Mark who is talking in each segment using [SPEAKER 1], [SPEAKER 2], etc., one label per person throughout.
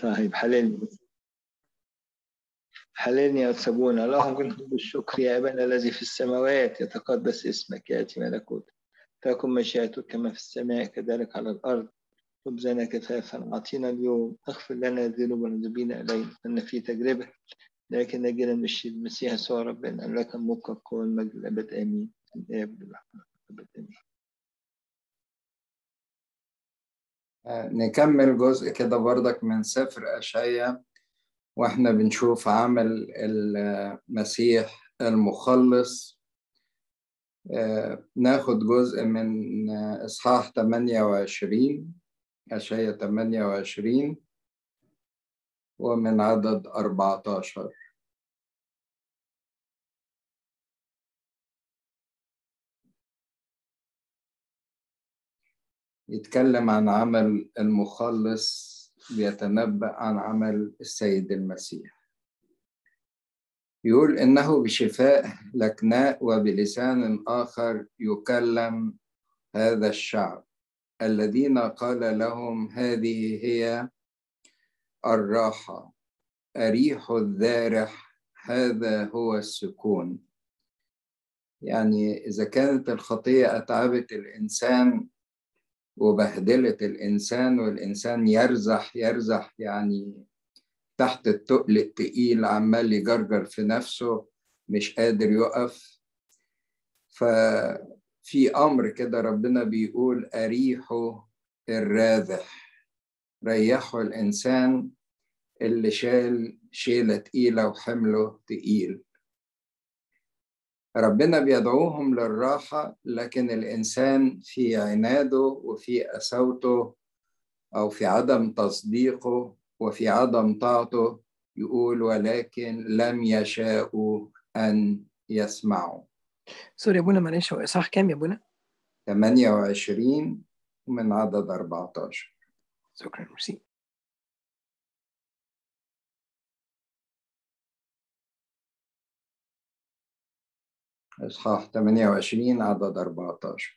[SPEAKER 1] طيب حللني حللني يا سبونا اللهم كن بالشكر يا ابانا الذي في السماوات يتقدس اسمك ياتي ملكوتك تكن مشيئتك كما في السماء كذلك على الارض خبزنا كفافا اعطينا اليوم اغفر لنا ذنوبنا ذنوبنا الينا ان في تجربه لكن نجينا من الشيء المسيح يسوع ربنا لك الملك والقوه والمجد الابد امين الاب والرحمه الابد امين
[SPEAKER 2] نكمل جزء كده برضك من سفر أشعيا واحنا بنشوف عمل المسيح المخلص ناخد جزء من إصحاح 28 أشعيا 28 ومن عدد 14 يتكلم عن عمل المخلص بيتنبأ عن عمل السيد المسيح يقول إنه بشفاء لكناء وبلسان آخر يكلم هذا الشعب الذين قال لهم هذه هي الراحة أريح الذارح هذا هو السكون يعني إذا كانت الخطية أتعبت الإنسان وبهدلت الإنسان والإنسان يرزح يرزح يعني تحت التقل التقيل عمال يجرجر في نفسه مش قادر يقف ففي أمر كده ربنا بيقول أريحوا الراذح ريحوا الإنسان اللي شال شيلة تقيلة وحمله تقيل ربنا بيدعوهم للراحة لكن الإنسان في عناده وفي قساوته أو في عدم تصديقه وفي عدم طاعته يقول ولكن لم يشاءوا أن يسمعوا
[SPEAKER 3] سوري يا ابونا معلش هو اصحاح كام يا ابونا؟
[SPEAKER 2] 28 ومن عدد 14
[SPEAKER 3] شكرا ميرسي
[SPEAKER 2] إصحاح 28 عدد 14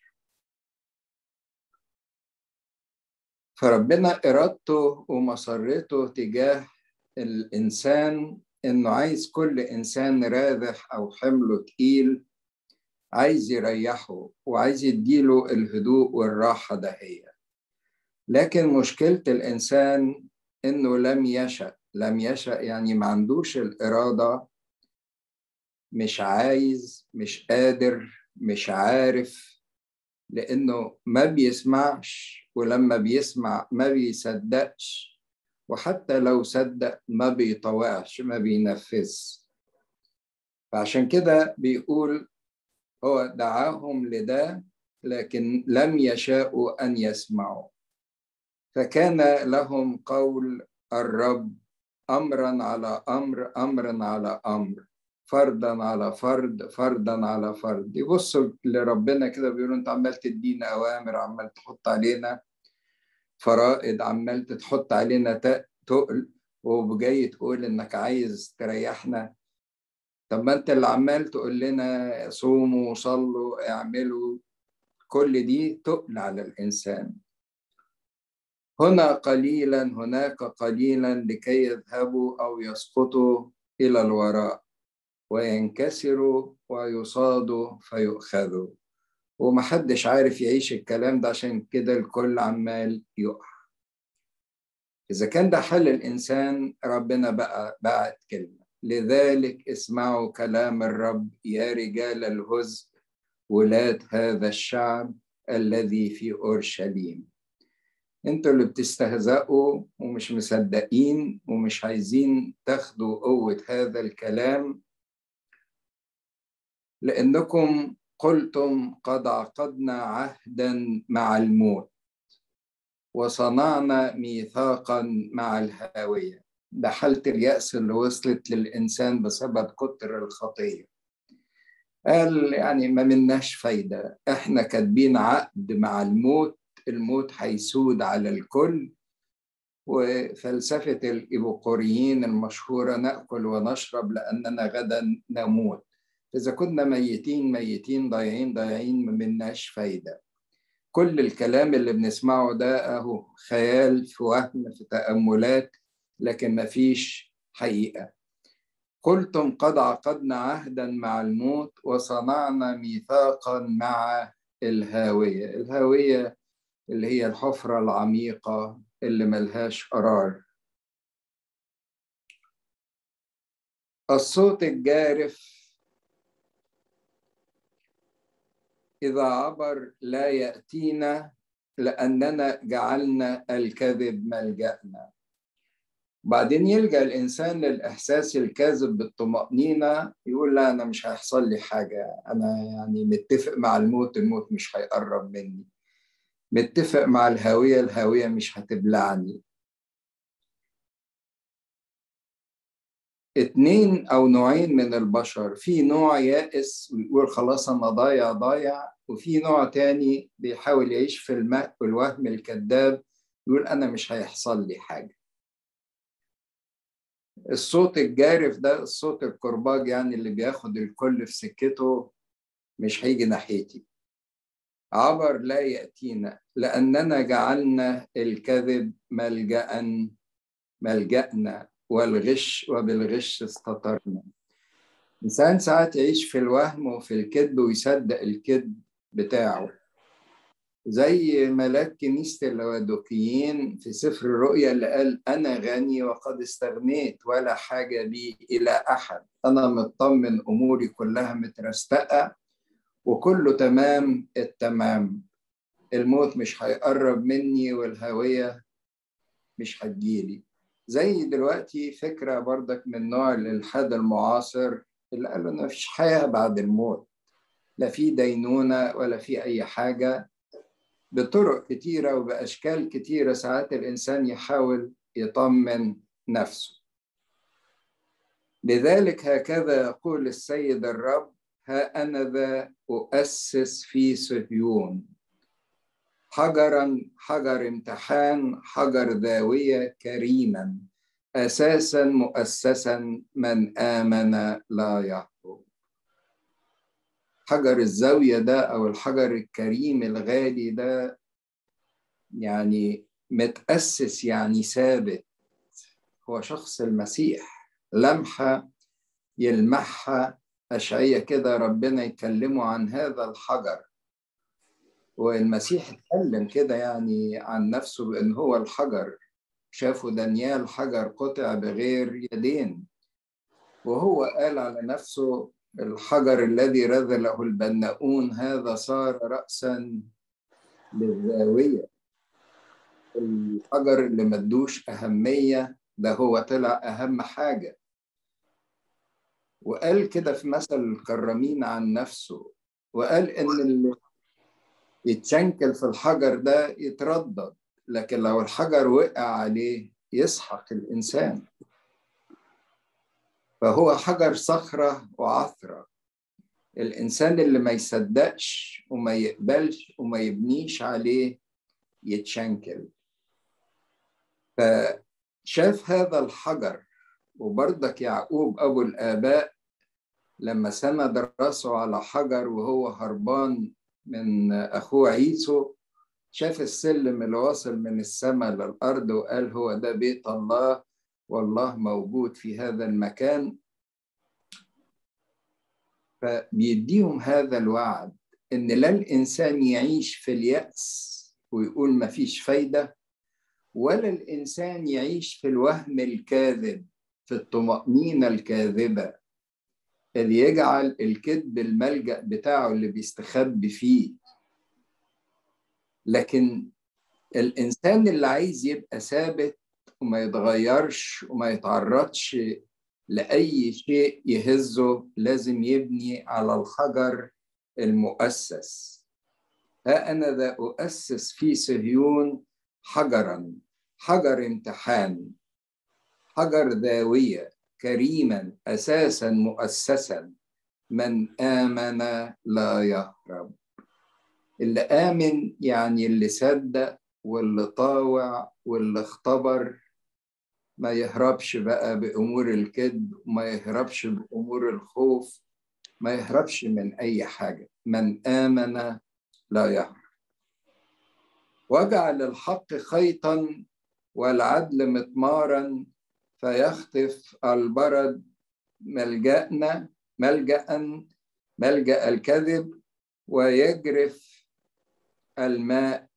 [SPEAKER 2] فربنا إرادته ومسرته تجاه الإنسان إنه عايز كل إنسان راذح أو حمله تقيل عايز يريحه وعايز يديله الهدوء والراحة دهية لكن مشكلة الإنسان إنه لم يشأ لم يشأ يعني ما عندوش الإرادة مش عايز مش قادر مش عارف لأنه ما بيسمعش ولما بيسمع ما بيصدقش وحتى لو صدق ما بيطوعش ما بينفذ فعشان كده بيقول هو دعاهم لده لكن لم يشاءوا أن يسمعوا فكان لهم قول الرب أمرا على أمر أمرا على أمر فردا على فرد فردا على فرد يبصوا لربنا كده بيقولوا انت عمال تدينا اوامر عمال تحط علينا فرائض عمال تحط علينا تقل وجاي تقول انك عايز تريحنا طب ما انت اللي عمال تقول لنا صوموا وصلوا اعملوا كل دي تقل على الانسان هنا قليلا هناك قليلا لكي يذهبوا او يسقطوا الى الوراء وينكسروا ويصادوا فيؤخذوا ومحدش عارف يعيش الكلام ده عشان كده الكل عمال يقع إذا كان ده حل الإنسان ربنا بقى بعت كلمة لذلك اسمعوا كلام الرب يا رجال الهزء ولاة هذا الشعب الذي في أورشليم انتوا اللي بتستهزئوا ومش مصدقين ومش عايزين تاخدوا قوة هذا الكلام لأنكم قلتم قد عقدنا عهدا مع الموت وصنعنا ميثاقا مع الهاوية ده حالة اليأس اللي وصلت للإنسان بسبب كتر الخطية قال يعني ما مناش فايدة احنا كاتبين عقد مع الموت الموت هيسود على الكل وفلسفة الإبوقوريين المشهورة نأكل ونشرب لأننا غدا نموت إذا كنا ميتين ميتين ضايعين ضايعين ما مناش فايدة كل الكلام اللي بنسمعه ده أهو خيال في وهم في تأملات لكن ما فيش حقيقة قلتم قد عقدنا عهدا مع الموت وصنعنا ميثاقا مع الهاوية الهاوية اللي هي الحفرة العميقة اللي ملهاش قرار الصوت الجارف إذا عبر لا يأتينا لأننا جعلنا الكذب ملجأنا بعدين يلجأ الإنسان للإحساس الكاذب بالطمأنينة يقول لا أنا مش هيحصل لي حاجة أنا يعني متفق مع الموت الموت مش هيقرب مني متفق مع الهاوية الهاوية مش هتبلعني اتنين أو نوعين من البشر في نوع يائس ويقول خلاص أنا ضايع ضايع وفي نوع تاني بيحاول يعيش في الماء والوهم الكذاب يقول أنا مش هيحصل لي حاجة الصوت الجارف ده الصوت الكرباج يعني اللي بياخد الكل في سكته مش هيجي ناحيتي عبر لا يأتينا لأننا جعلنا الكذب ملجأ ملجأنا والغش وبالغش استطرنا إنسان ساعات يعيش في الوهم وفي الكذب ويصدق الكذب بتاعه زي ملاك كنيسة اللوادوكيين في سفر الرؤيا اللي قال أنا غني وقد استغنيت ولا حاجة بي إلى أحد أنا مطمن أموري كلها مترستقة وكله تمام التمام الموت مش هيقرب مني والهوية مش هتجيلي زي دلوقتي فكرة برضك من نوع الإلحاد المعاصر اللي قالوا إن مفيش حياة بعد الموت لا في دينونة ولا في أي حاجة بطرق كتيرة وبأشكال كتيرة ساعات الإنسان يحاول يطمن نفسه لذلك هكذا يقول السيد الرب ها أنا ذا أؤسس في صهيون حجرا حجر امتحان حجر ذاوية كريما أساسا مؤسسا من آمن لا يهرب حجر الزاوية ده أو الحجر الكريم الغالي ده يعني متأسس يعني ثابت هو شخص المسيح لمحة يلمحها أشعية كده ربنا يكلمه عن هذا الحجر والمسيح اتكلم كده يعني عن نفسه بأن هو الحجر شافوا دانيال حجر قطع بغير يدين وهو قال على نفسه الحجر الذي رذله البناؤون هذا صار رأسا للزاوية الحجر اللي مدوش أهمية ده هو طلع أهم حاجة وقال كده في مثل الكرامين عن نفسه وقال إن اللي يتشنكل في الحجر ده يتردد لكن لو الحجر وقع عليه يسحق الإنسان فهو حجر صخرة وعثرة الإنسان اللي ما يصدقش وما يقبلش وما يبنيش عليه يتشنكل فشاف هذا الحجر وبرضك يعقوب أبو الآباء لما سند راسه على حجر وهو هربان من أخوه عيسو شاف السلم اللي واصل من السماء للأرض وقال هو ده بيت الله والله موجود في هذا المكان فبيديهم هذا الوعد إن لا الإنسان يعيش في اليأس ويقول ما فيش فايدة ولا الإنسان يعيش في الوهم الكاذب في الطمأنينة الكاذبة اللي يجعل الكذب الملجأ بتاعه اللي بيستخبي فيه لكن الإنسان اللي عايز يبقى ثابت وما يتغيرش وما يتعرضش لأي شيء يهزه لازم يبني على الحجر المؤسس ها أنا ذا أؤسس في صهيون حجرا حجر امتحان حجر ذاوية كريما أساسا مؤسسا من آمن لا يهرب اللي آمن يعني اللي صدق واللي طاوع واللي اختبر ما يهربش بقى بأمور الكذب وما يهربش بأمور الخوف ما يهربش من أي حاجة من آمن لا يهرب واجعل الحق خيطا والعدل مطمارا فيخطف البرد ملجأنا ملجأ ملجأ الكذب ويجرف الماء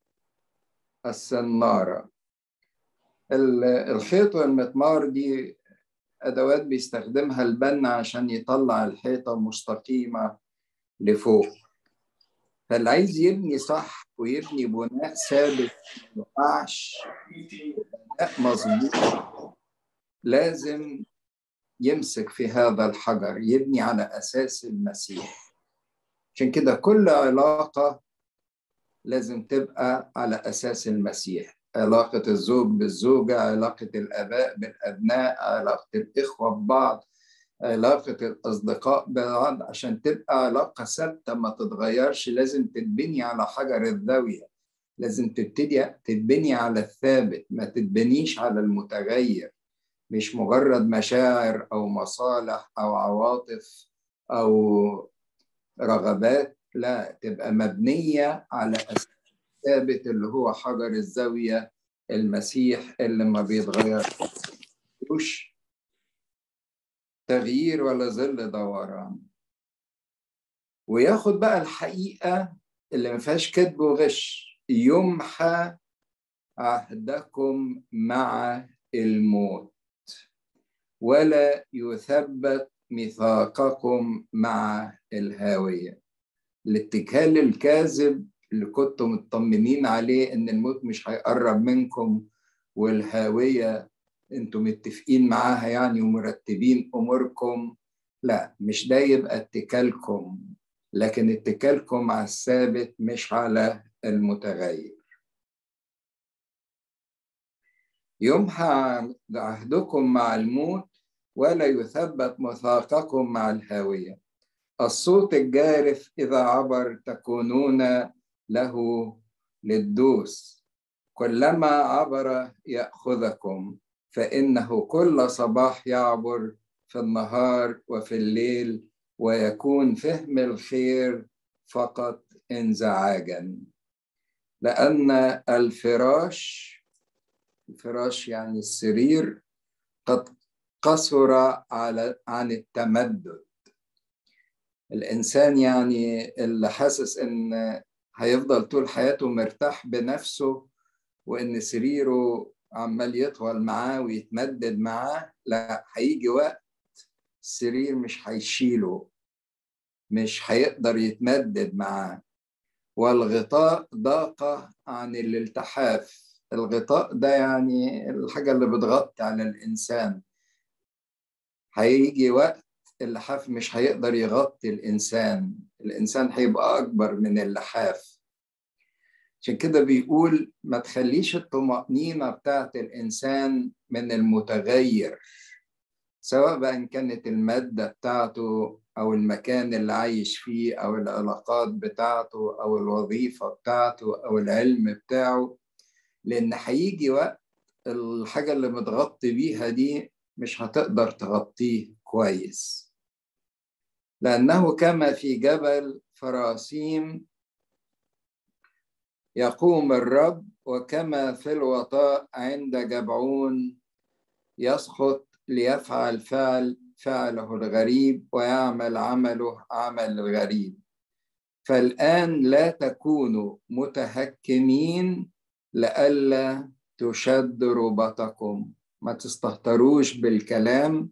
[SPEAKER 2] السنارة الخيط والمطمار دي أدوات بيستخدمها البنا عشان يطلع الحيطة مستقيمة لفوق فاللي عايز يبني صح ويبني بناء ثابت ما يقعش بناء مظبوط لازم يمسك في هذا الحجر يبني على أساس المسيح عشان كده كل علاقة لازم تبقى على أساس المسيح علاقة الزوج بالزوجة علاقة الآباء بالأبناء علاقة الإخوة ببعض علاقة الأصدقاء ببعض عشان تبقى علاقة ثابتة ما تتغيرش لازم تتبني على حجر الزاوية لازم تبتدي تتبني على الثابت ما تتبنيش على المتغير مش مجرد مشاعر أو مصالح أو عواطف أو رغبات لا تبقى مبنية على أساس ثابت اللي هو حجر الزاوية المسيح اللي ما بيتغيرش تغيير ولا ظل دوران وياخد بقى الحقيقة اللي ما فيهاش كذب وغش يمحى عهدكم مع الموت ولا يثبت ميثاقكم مع الهاوية الاتكال الكاذب اللي كنتم مطمنين عليه ان الموت مش هيقرب منكم والهاوية انتم متفقين معاها يعني ومرتبين اموركم لا مش ده يبقى اتكالكم لكن اتكالكم على الثابت مش على المتغير يمحى عهدكم مع الموت ولا يثبت ميثاقكم مع الهاوية الصوت الجارف إذا عبر تكونون له للدوس كلما عبر يأخذكم فإنه كل صباح يعبر في النهار وفي الليل ويكون فهم الخير فقط انزعاجا لأن الفراش الفراش يعني السرير قد قصر على عن التمدد الإنسان يعني اللي حاسس إن هيفضل طول حياته مرتاح بنفسه وإن سريره عمال يطول معاه ويتمدد معاه لا هيجي وقت السرير مش هيشيله مش هيقدر يتمدد معاه والغطاء ضاق عن الالتحاف الغطاء ده يعني الحاجة اللي بتغطي على الإنسان هيجي وقت اللحاف مش هيقدر يغطي الإنسان الإنسان هيبقى أكبر من اللحاف عشان كده بيقول ما تخليش الطمأنينة بتاعت الإنسان من المتغير سواء بقى إن كانت المادة بتاعته أو المكان اللي عايش فيه أو العلاقات بتاعته أو الوظيفة بتاعته أو العلم بتاعه لأن هيجي وقت الحاجة اللي متغطي بيها دي مش هتقدر تغطيه كويس لأنه كما في جبل فراسيم يقوم الرب وكما في الوطاء عند جبعون يسقط ليفعل فعل فعله الغريب ويعمل عمله عمل الغريب فالآن لا تكونوا متهكمين لئلا تشد ربطكم ما تستهتروش بالكلام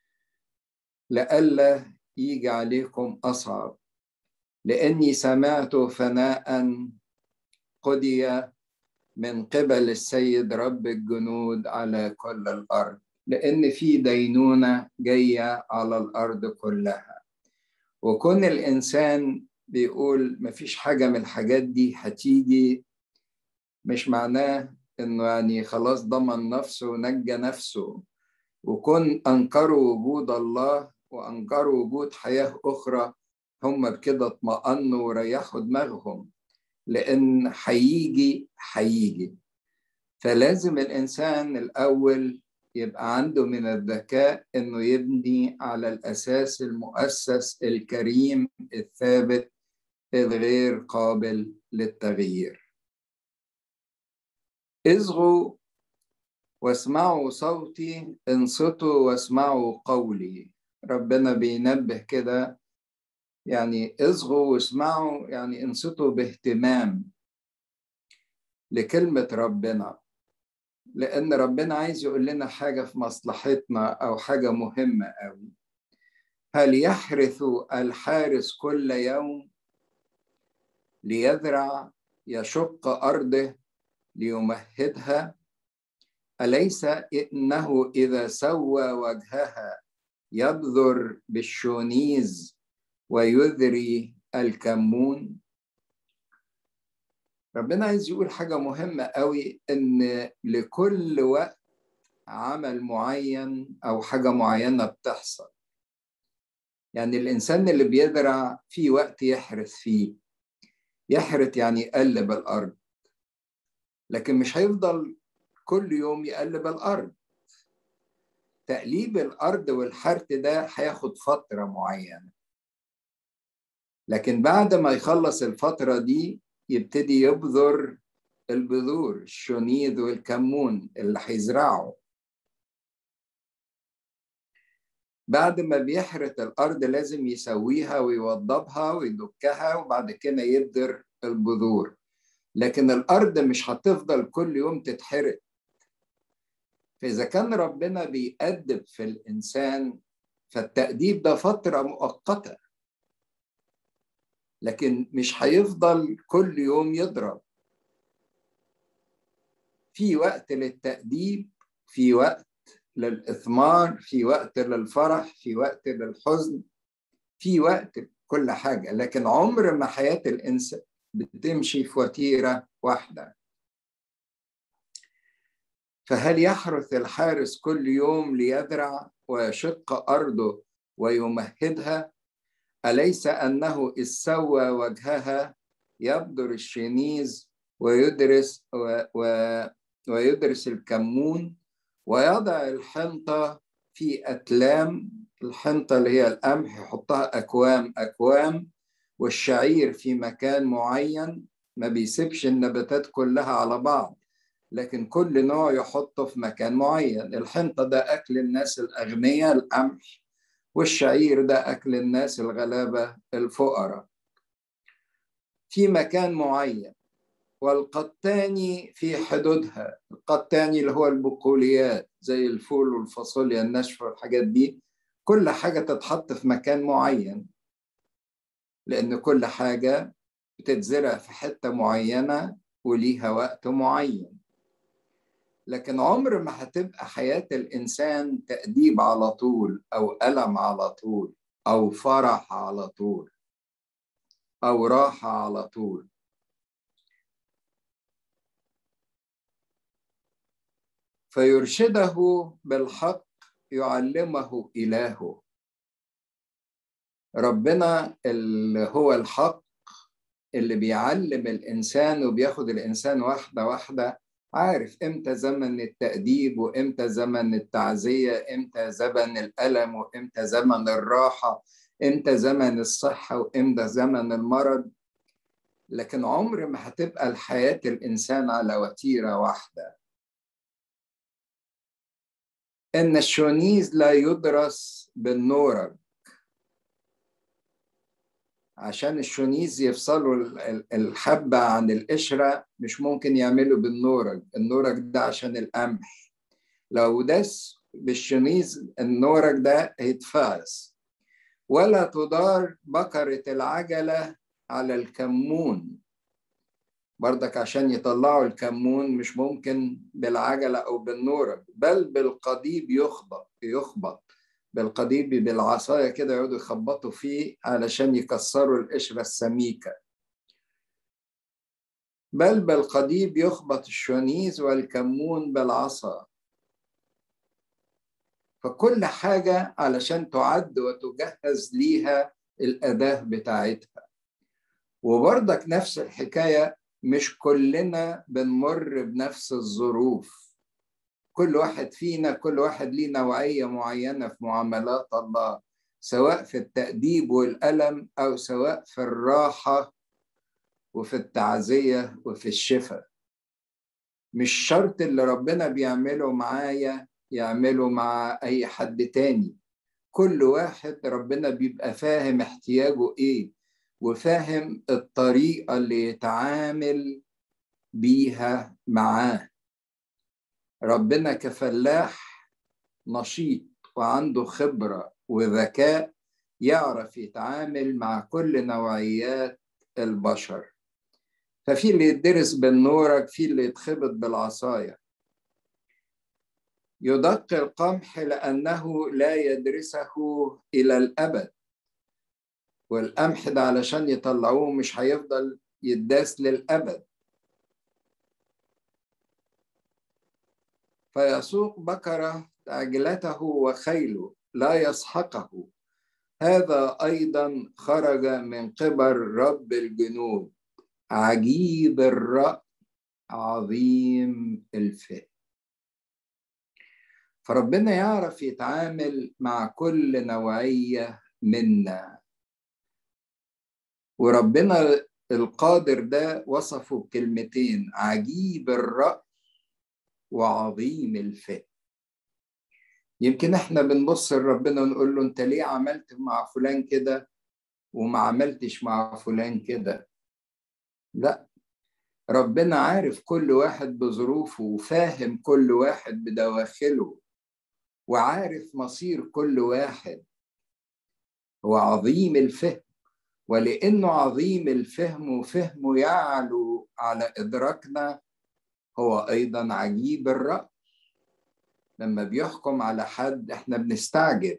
[SPEAKER 2] لئلا يجي عليكم أصعب لأني سمعت فناء قضي من قبل السيد رب الجنود على كل الأرض لأن في دينونة جاية على الأرض كلها وكون الإنسان بيقول مفيش حاجة من الحاجات دي هتيجي مش معناه إنه يعني خلاص ضمن نفسه ونجى نفسه وكون أنكروا وجود الله وأنكروا وجود حياة أخرى هم بكده اطمأنوا وريحوا دماغهم لأن هيجي هيجي فلازم الإنسان الأول يبقى عنده من الذكاء إنه يبني على الأساس المؤسس الكريم الثابت الغير قابل للتغيير اصغوا واسمعوا صوتي انصتوا واسمعوا قولي ربنا بينبه كده يعني اصغوا واسمعوا يعني انصتوا باهتمام لكلمة ربنا لأن ربنا عايز يقول لنا حاجة في مصلحتنا أو حاجة مهمة أوي هل يحرث الحارس كل يوم ليزرع يشق أرضه ليمهدها أليس إنه إذا سوى وجهها يبذر بالشونيز ويذري الكمون ربنا عايز يقول حاجة مهمة قوي إن لكل وقت عمل معين أو حاجة معينة بتحصل يعني الإنسان اللي بيزرع في وقت يحرث فيه يحرث يعني يقلب الأرض لكن مش هيفضل كل يوم يقلب الأرض تقليب الأرض والحرث ده هياخد فترة معينة لكن بعد ما يخلص الفترة دي يبتدي يبذر البذور الشنيد والكمون اللي هيزرعه بعد ما بيحرث الأرض لازم يسويها ويوضبها ويدكها وبعد كده يبذر البذور لكن الأرض مش هتفضل كل يوم تتحرق فإذا كان ربنا بيأدب في الإنسان فالتأديب ده فترة مؤقتة لكن مش هيفضل كل يوم يضرب في وقت للتأديب في وقت للإثمار في وقت للفرح في وقت للحزن في وقت كل حاجة لكن عمر ما حياة الإنسان بتمشي في وتيرة واحدة فهل يحرث الحارس كل يوم ليزرع ويشق أرضه ويمهدها أليس أنه إذ سوى وجهها يبدر الشنيز ويدرس و... و... ويدرس الكمون ويضع الحنطة في أتلام الحنطة اللي هي القمح يحطها أكوام أكوام والشعير في مكان معين ما بيسيبش النباتات كلها على بعض لكن كل نوع يحطه في مكان معين الحنطة ده أكل الناس الأغنياء القمح والشعير ده أكل الناس الغلابة الفقراء في مكان معين والقطاني في حدودها القطاني اللي هو البقوليات زي الفول والفاصوليا الناشفة والحاجات دي كل حاجة تتحط في مكان معين لأن كل حاجة بتتزرع في حتة معينة وليها وقت معين لكن عمر ما هتبقى حياة الإنسان تأديب على طول أو ألم على طول أو فرح على طول أو راحة على طول فيرشده بالحق يعلمه إلهه ربنا اللي هو الحق اللي بيعلم الإنسان وبياخد الإنسان واحدة واحدة عارف امتى زمن التأديب وامتى زمن التعزية امتى زمن الألم وامتى زمن الراحة امتى زمن الصحة وامتى زمن المرض لكن عمر ما هتبقى الحياة الإنسان على وتيرة واحدة إن الشونيز لا يدرس بالنورج عشان الشونيز يفصلوا الحبة عن القشرة مش ممكن يعملوا بالنورج النورج ده عشان القمح لو دس بالشونيز النورج ده هيتفاس ولا تدار بكرة العجلة على الكمون برضك عشان يطلعوا الكمون مش ممكن بالعجلة أو بالنورج بل بالقضيب يخبط يخبط بالقضيب بالعصاية كده يقعدوا يخبطوا فيه علشان يكسروا القشرة السميكة بل بالقضيب يخبط الشونيز والكمون بالعصا فكل حاجة علشان تعد وتجهز ليها الأداة بتاعتها وبرضك نفس الحكاية مش كلنا بنمر بنفس الظروف كل واحد فينا كل واحد ليه نوعية معينة في معاملات الله سواء في التأديب والألم أو سواء في الراحة وفي التعزية وفي الشفاء مش شرط اللي ربنا بيعمله معايا يعمله مع أي حد تاني كل واحد ربنا بيبقى فاهم احتياجه إيه وفاهم الطريقة اللي يتعامل بيها معاه ربنا كفلاح نشيط وعنده خبرة وذكاء يعرف يتعامل مع كل نوعيات البشر ففي اللي يدرس بالنورك في اللي يتخبط بالعصاية يدق القمح لأنه لا يدرسه إلى الأبد والقمح ده علشان يطلعوه مش هيفضل يداس للأبد فيسوق بكرة عجلته وخيله لا يسحقه هذا أيضا خرج من قبل رب الجنود عجيب الرأي عظيم الفهم فربنا يعرف يتعامل مع كل نوعية منا وربنا القادر ده وصفه بكلمتين عجيب الرأي وعظيم الفهم يمكن احنا بنبص لربنا ونقول له انت ليه عملت مع فلان كده وما عملتش مع فلان كده لا ربنا عارف كل واحد بظروفه وفاهم كل واحد بدواخله وعارف مصير كل واحد هو عظيم الفهم ولانه عظيم الفهم وفهمه يعلو على ادراكنا هو ايضا عجيب الراي لما بيحكم على حد احنا بنستعجب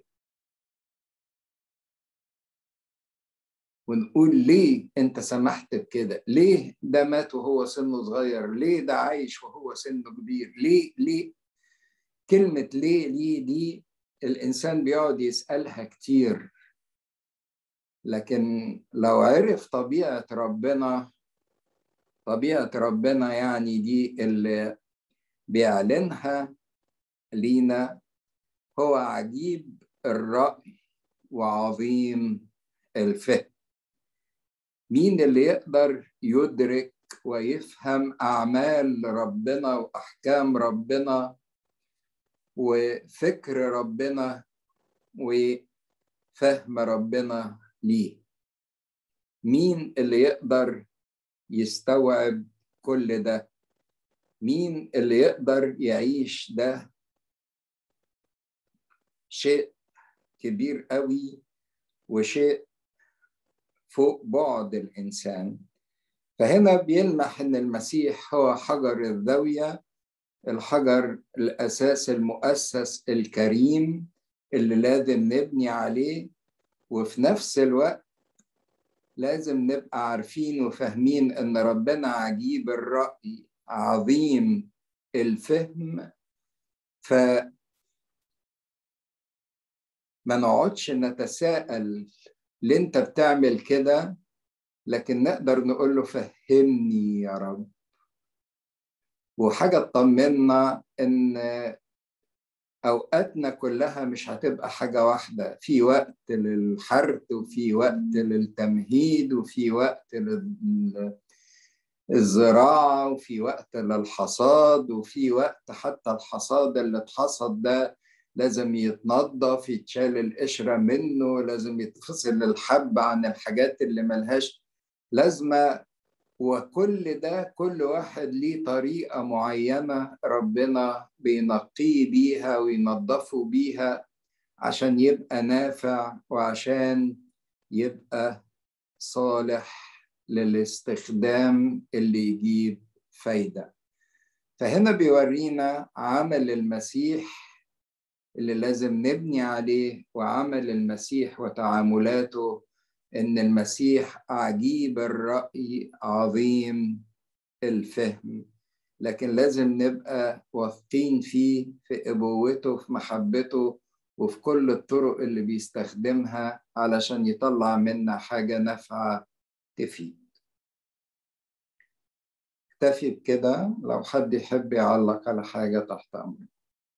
[SPEAKER 2] ونقول ليه انت سمحت بكده ليه ده مات وهو سنه صغير ليه ده عايش وهو سنه كبير ليه ليه كلمة ليه ليه دي الإنسان بيقعد يسألها كتير لكن لو عرف طبيعة ربنا طبيعة ربنا يعني دي اللي بيعلنها لينا هو عجيب الرأي وعظيم الفهم مين اللي يقدر يدرك ويفهم أعمال ربنا وأحكام ربنا وفكر ربنا وفهم ربنا ليه مين اللي يقدر يستوعب كل ده مين اللي يقدر يعيش ده شيء كبير قوي وشيء فوق بعد الانسان فهنا بيلمح ان المسيح هو حجر الزاويه الحجر الاساس المؤسس الكريم اللي لازم نبني عليه وفي نفس الوقت لازم نبقى عارفين وفاهمين ان ربنا عجيب الراي عظيم الفهم ف ما نقعدش نتساءل ليه انت بتعمل كده لكن نقدر نقول له فهمني يا رب وحاجة تطمنا إن أوقاتنا كلها مش هتبقى حاجة واحدة في وقت للحرث وفي وقت للتمهيد وفي وقت للزراعة وفي وقت للحصاد وفي وقت حتى الحصاد اللي اتحصد ده لازم يتنظف يتشال القشرة منه لازم يتفصل الحب عن الحاجات اللي ملهاش لازمة وكل ده كل واحد ليه طريقة معينة ربنا بينقيه بيها وينظفه بيها عشان يبقى نافع وعشان يبقى صالح للاستخدام اللي يجيب فايدة فهنا بيورينا عمل المسيح اللي لازم نبني عليه وعمل المسيح وتعاملاته ان المسيح عجيب الراي عظيم الفهم لكن لازم نبقى واثقين فيه في ابوته في محبته وفي كل الطرق اللي بيستخدمها علشان يطلع منا حاجه نافعه تفيد اكتفي بكده لو حد يحب يعلق على حاجه تحت امرك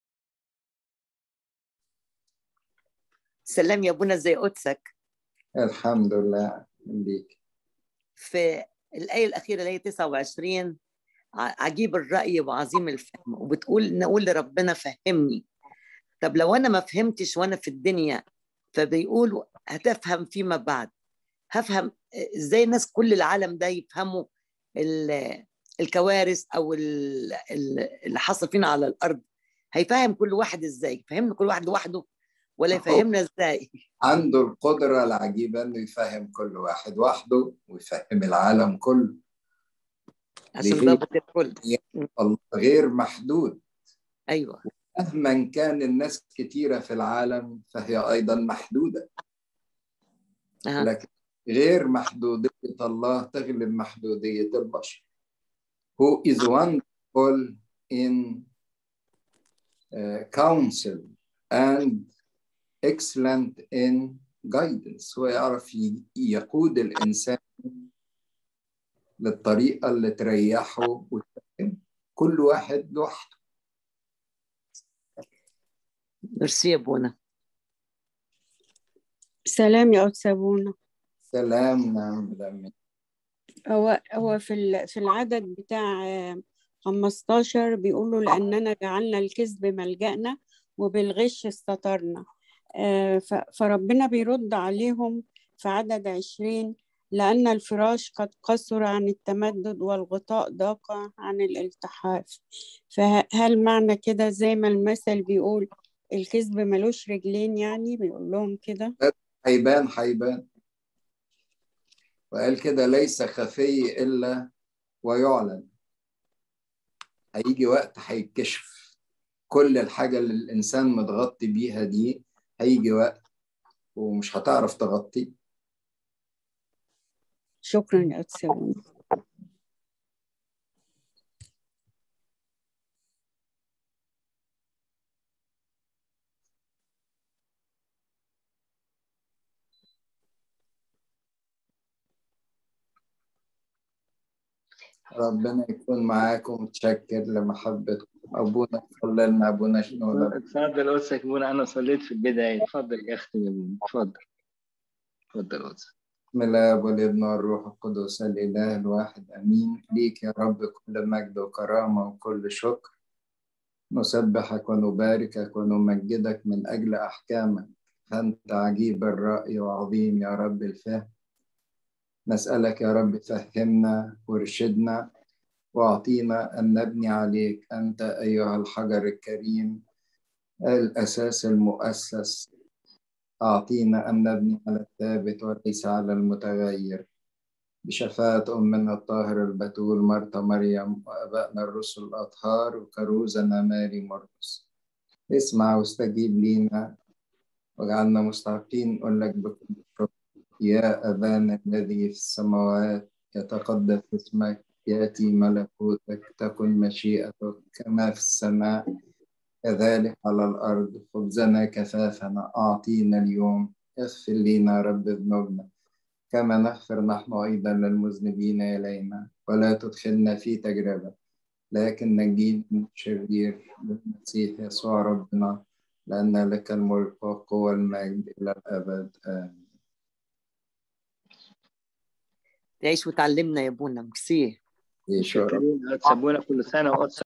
[SPEAKER 4] سلام يا ابونا زي قدسك
[SPEAKER 2] الحمد لله بيك
[SPEAKER 4] في الآية الأخيرة اللي هي 29 ع- عجيب الرأي وعظيم الفهم وبتقول نقول لربنا فهمني طب لو أنا ما فهمتش وأنا في الدنيا فبيقول هتفهم فيما بعد هفهم ازاي الناس كل العالم ده يفهموا ال- الكوارث او ال- ال- اللي حصل فينا على الارض هيفهم كل واحد ازاي فهمنا كل واحد لوحده ولا يفهمنا ازاي
[SPEAKER 2] عنده القدرة العجيبة إنه يفهم كل واحد وحده ويفهم العالم كله
[SPEAKER 4] عشان
[SPEAKER 2] ليه؟
[SPEAKER 4] ضابط الكل
[SPEAKER 2] الله غير محدود
[SPEAKER 4] ايوه
[SPEAKER 2] مهما كان الناس كتيرة في العالم فهي أيضا محدودة
[SPEAKER 4] أها.
[SPEAKER 2] لكن غير محدودية الله تغلب محدودية البشر who is wonderful in uh, counsel and excellent in guidance هو يعرف ي- يقود الإنسان للطريقة اللي تريحه وتفهم كل واحد لوحده
[SPEAKER 4] ميرسي يا ابونا
[SPEAKER 5] سلام يا أستاذ بونا
[SPEAKER 2] سلام نعم لمن
[SPEAKER 5] هو هو في ال- في العدد بتاع آه، 15 بيقولوا لأننا جعلنا الكذب ملجأنا وبالغش استترنا آه، ف- فربنا بيرد عليهم في عدد 20 لأن الفراش قد قصر عن التمدد والغطاء ضاق عن الالتحاف فهل معنى كده زي ما المثل بيقول الكذب ملوش رجلين يعني بيقول لهم كده
[SPEAKER 2] هيبان هيبان وقال كده ليس خفي إلا ويعلن هيجي وقت هيتكشف كل الحاجة اللي الإنسان متغطي بيها دي هيجي وقت ومش هتعرف تغطي
[SPEAKER 5] شكرا يا أستاذ بونا.
[SPEAKER 2] ربنا يكون معاكم وتشكر لمحبتكم أبونا صلى لنا أبونا شنو
[SPEAKER 1] اتفضل أوسك ابونا أنا صليت في البداية اتفضل يا أختي يا ابونا اتفضل اتفضل أوسك
[SPEAKER 2] بسم الله والابن والروح القدس الإله الواحد أمين ليك يا رب كل مجد وكرامة وكل شكر نسبحك ونباركك ونمجدك من أجل أحكامك أنت عجيب الرأي وعظيم يا رب الفهم نسألك يا رب فهمنا وارشدنا واعطينا أن نبني عليك أنت أيها الحجر الكريم الأساس المؤسس أعطينا أن نبني على الثابت وليس على المتغير بشفاعة أمنا الطاهرة البتول مرتا مريم وأبائنا الرسل الأطهار وكروزنا ماري مرقس اسمع واستجيب لينا واجعلنا مستحقين نقول لك بكل شكر يا أبانا الذي في السماوات يتقدس اسمك يأتي ملكوتك تكن مشيئتك كما في السماء كذلك على الأرض خبزنا كفافنا أعطينا اليوم اغفر لنا رب ذنوبنا كما نغفر نحن أيضا للمذنبين إلينا ولا تدخلنا في تجربة لكن نجينا من الشرير بالمسيح يسوع ربنا لأن لك الملك والقوة والمجد إلى الأبد آمين
[SPEAKER 4] تعيش وتعلمنا يا ابونا ميرسي
[SPEAKER 2] يشكرك
[SPEAKER 1] شكرا أوسك ابونا كل سنة وأوسك